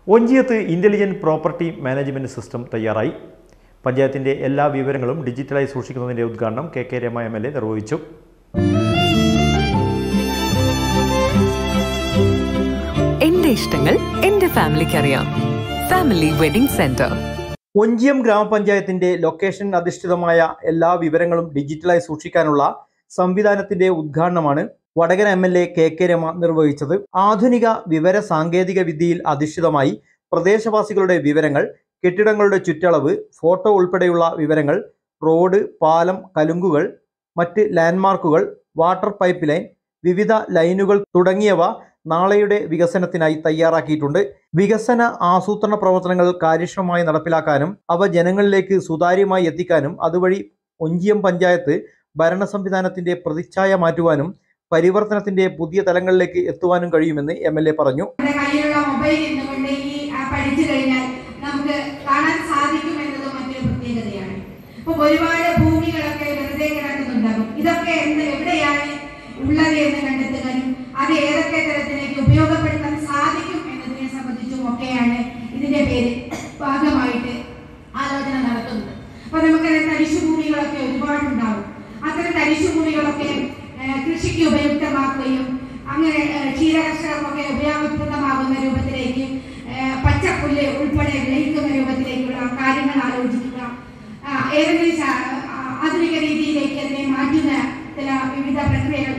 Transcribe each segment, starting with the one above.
ഒഞ്ചിയത്ത് intelligent property management system തയ്യാറായി പഞ്ചായത്തിൻ്റെ എല്ലാ വിവരങ്ങളും ഡിജിറ്റലായി സൂക്ഷിക്കുന്നതിൻ്റെ ഉദ്ഘാടനം K K Rama M L A നിർവഹിച്ചു എന്റെ ഇഷ്ടങ്ങൾ എന്റെ ഫാമിലിക്ക് അറിയാം ഫാമിലി വെഡിംഗ് സെന്റർ ഒഞ്ചിയം ഗ്രാമപഞ്ചായത്തിന്റെ ലൊക്കേഷൻ അധിഷ്ഠിതമായ എല്ലാ വിവരങ്ങളും ഡിജിറ്റലായി സൂക്ഷിക്കാനുള്ള സംവിധാനത്തിന്റെ ഉദ്ഘാടനമാണ് Vadakara M L A K K Rama നിർവഹിച്ചത് ആധുനിക വിവര സാങ്കേതിക വിദ്യയിൽ അധിഷ്ഠിതമായി പ്രദേശവാസികളുടെ വിവരങ്ങൾ കെട്ടിടങ്ങളുടെ ചുറ്റളവ് ഫോട്ടോ ഉൾപ്പെടെയുള്ള വിവരങ്ങൾ റോഡ് പാലം കലുങ്കുകൾ മറ്റ് ലാൻഡ്മാർക്കുകൾ വാട്ടർ പൈപ്പ് ലൈൻ വിവിധ ലൈനുകൾ തുടങ്ങിയവ നാളെയുടെ വികസനത്തിനായി തയ്യാറാക്കിയിട്ടുണ്ട് വികസന ആസൂത്രണ പ്രവർത്തനങ്ങൾ കാര്യക്ഷമമായി നടപ്പിലാക്കാനും അവ ജനങ്ങളിലേക്ക് സുതാര്യമായി എത്തിക്കാനും അതുവഴി ഒഞ്ചിയം പഞ്ചായത്ത് ഭരണ സംവിധാനത്തിന്റെ പ്രതിച്ഛായ മാറ്റുവാനും പരിവർത്തനത്തിന്റെ പുതിയ തലങ്ങളിലേക്ക് എത്തുവാനും കഴിയുമെന്ന് എം എൽ എ പറഞ്ഞു നമ്മുടെ കയ്യിലുള്ള മൊബൈൽ ഇരുന്നുകൊണ്ട് ഈ ആപ്പ് അടിച്ചു കഴിഞ്ഞാൽ നമുക്ക് കാണാൻ സാധിക്കും എന്നത് മറ്റൊരു പ്രത്യേകതയാണ് ഇപ്പൊ ഒരുപാട് ഭൂമികളൊക്കെ വെറുതെ കിടക്കുന്നുണ്ടാകും ഇതൊക്കെ എന്ത് എവിടെയാണ് ഉള്ളത് എന്ന് കണ്ടെത്തുവാനും അത് ഏതൊക്കെ തരത്തിലേക്ക് ഉപയോഗപ്പെടുത്താൻ സാധിക്കും എന്നതിനെ സംബന്ധിച്ചും ഒക്കെയാണ് ഇതിന്റെ പേര് ഭാഗമായിട്ട് ആലോചന നടത്തുന്നത് അപ്പൊ നമുക്കറിയാം തരിശു ഭൂമികളൊക്കെ ഒരുപാടുണ്ടാവും അത്തരം തരിശു ഭൂമികളൊക്കെ ഏഹ്, കൃഷിക്ക് ഉപയുക്തമാക്കുകയും അങ്ങനെ ഏഹ്, ക്ഷീരകർഷകർക്കൊക്കെ ഉപയോഗപ്രദമാകുന്ന രൂപത്തിലേക്ക് ഏഹ്, പച്ചപ്പുല്ല് ഉൾപ്പെടെ വിളയിക്കുന്ന രൂപത്തിലേക്കുള്ള കാര്യങ്ങൾ ആലോചിക്കുക ആ, ഏതെങ്കിലും ശാ- ആ, ആധുനിക രീതിയിലേക്ക് അതിനെ മാറ്റുന്ന ചില വിവിധ പ്രക്രിയകൾ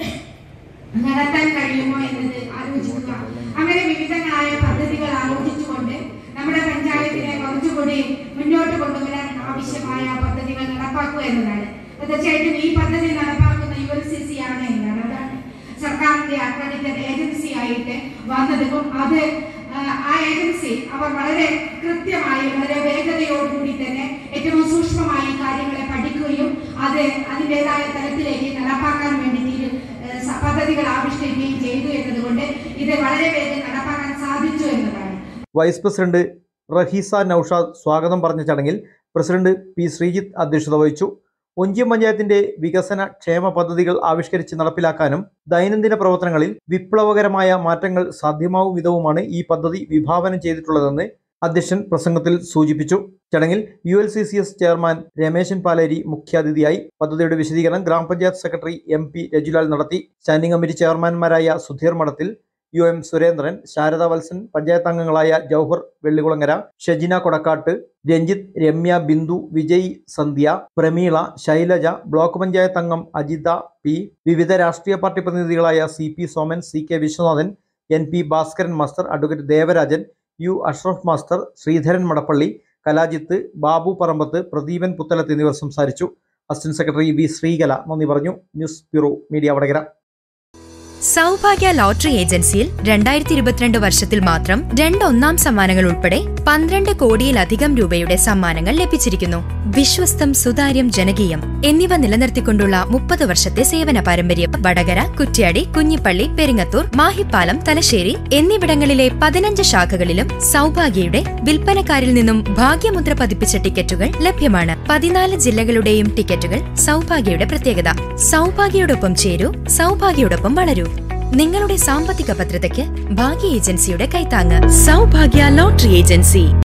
നടത്താൻ കഴിയുമോ എന്നത് ആലോചിക്കുക അങ്ങനെ വിവിധങ്ങളായ പദ്ധതികൾ ആലോചിച്ചുകൊണ്ട് നമ്മുടെ പഞ്ചായത്തിനെ കുറച്ചുകൂടി മുന്നോട്ട് കൊണ്ടുവരാൻ ആവശ്യമായ പദ്ധതികൾ നടപ്പാക്കുക എന്നതാണ് അപ്പൊ തീർച്ചയായിട്ടും ഈ പദ്ധതി നടപ്പാക്കുന്ന യു എൽ സി സി ആണ് എന്നാണ് അതാണ് സർക്കാരിന്റെ അക്രഡിറ്റഡ് ഏജൻസി ആയിട്ട് വന്നതും അത് ആ, ആ ഏജൻസി അവർ വളരെ കൃത്യമായി വളരെ വേഗതയോടുകൂടി തന്നെ ഏറ്റവും സൂക്ഷ്മമായി കാര്യങ്ങളെ പഠിക്കുകയും അത് അതിൻ്റെതായ തലത്തിലേക്ക് നടപ്പാക്കാൻ വേണ്ടി തീരു ഏഹ് സ- പദ്ധതികൾ ആവിഷ്കരിക്കുകയും ചെയ്തു എന്നതുകൊണ്ട് ഇത് വളരെ വേഗം നടപ്പാക്കാൻ സാധിച്ചു എന്നതാണ് വൈസ് പ്രസിഡന്റ് റഹീസ നൌഷാദ് സ്വാഗതം പറഞ്ഞ ചടങ്ങിൽ പ്രസിഡന്റ് പി ശ്രീജിത്ത് അധ്യക്ഷത വഹിച്ചു ഒഞ്ചിയം പഞ്ചായത്തിന്റെ വികസന ക്ഷേമ പദ്ധതികൾ ആവിഷ്കരിച്ച് നടപ്പിലാക്കാനും ദൈനംദിന പ്രവർത്തനങ്ങളിൽ വിപ്ലവകരമായ മാറ്റങ്ങൾ സാധ്യമാവും വിധവുമാണ് ഈ പദ്ധതി വിഭാവനം ചെയ്തിട്ടുള്ളതെന്ന് അധ്യക്ഷൻ പ്രസംഗത്തിൽ സൂചിപ്പിച്ചു ചടങ്ങിൽ U L C C S chairman Rameshan Paleri മുഖ്യാതിഥിയായി പദ്ധതിയുടെ വിശദീകരണം ഗ്രാമപഞ്ചായത്ത് സെക്രട്ടറി എം പി രജുലാൽ നടത്തി സ്റ്റാൻഡിംഗ് കമ്മിറ്റി ചെയർമാൻമാരായ സുധീർ മഠത്തിൽ യു എം സുരേന്ദ്രൻ ശാരദ വത്സൻ പഞ്ചായത്ത് അംഗങ്ങളായ ജൗഹർ വെള്ളികുളങ്ങര ഷെജിന കൊടക്കാട്ട് രഞ്ജിത്ത് രമ്യ ബിന്ദു വിജയ് സന്ധ്യ പ്രമീള ശൈലജ ബ്ലോക്ക് പഞ്ചായത്ത് അംഗം അജിത പി വിവിധ രാഷ്ട്രീയ പാർട്ടി പ്രതിനിധികളായ C P Soman C K Viswanathan N P Bhaskaran master advocate Devarajan U Ashraf master Sreedharan Madappally Kalajith Babu Parambath Pradeepan Puthalath എന്നിവർ സംസാരിച്ചു അസിസ്റ്റന്റ് സെക്രട്ടറി വി ശ്രീകല നന്ദി പറഞ്ഞു news bureau media Vadakara Saubhagya lottery ഏജൻസിയിൽ രണ്ടായിരത്തി ഇരുപത്തിരണ്ട് വർഷത്തിൽ മാത്രം രണ്ട് ഒന്നാം സമ്മാനങ്ങൾ ഉൾപ്പെടെ പന്ത്രണ്ട് കോടിയിലധികം രൂപയുടെ സമ്മാനങ്ങൾ ലഭിച്ചിരിക്കുന്നു വിശ്വസ്തം സുതാര്യം ജനകീയം എന്നിവ നിലനിർത്തിക്കൊണ്ടുള്ള മുപ്പത് വർഷത്തെ സേവന പാരമ്പര്യം വടകര കുറ്റ്യാടി കുഞ്ഞിപ്പള്ളി പെരിങ്ങത്തൂർ മാഹിപ്പാലം തലശ്ശേരി എന്നിവിടങ്ങളിലെ പതിനഞ്ച് ശാഖകളിലും സൗഭാഗ്യയുടെ വിൽപ്പനക്കാരിൽ നിന്നും ഭാഗ്യമുദ്ര പതിപ്പിച്ച ടിക്കറ്റുകൾ ലഭ്യമാണ് പതിനാല് ജില്ലകളുടെയും ടിക്കറ്റുകൾ സൗഭാഗ്യയുടെ പ്രത്യേകത സൗഭാഗ്യയോടൊപ്പം ചേരൂ സൗഭാഗ്യയോടൊപ്പം വളരൂ നിങ്ങളുടെ സാമ്പത്തിക ഭദ്രതയ്ക്ക് ഭാഗ്യ ഏജൻസിയുടെ കൈത്താങ്ങ് സൗഭാഗ്യ ലോട്ടറി ഏജൻസി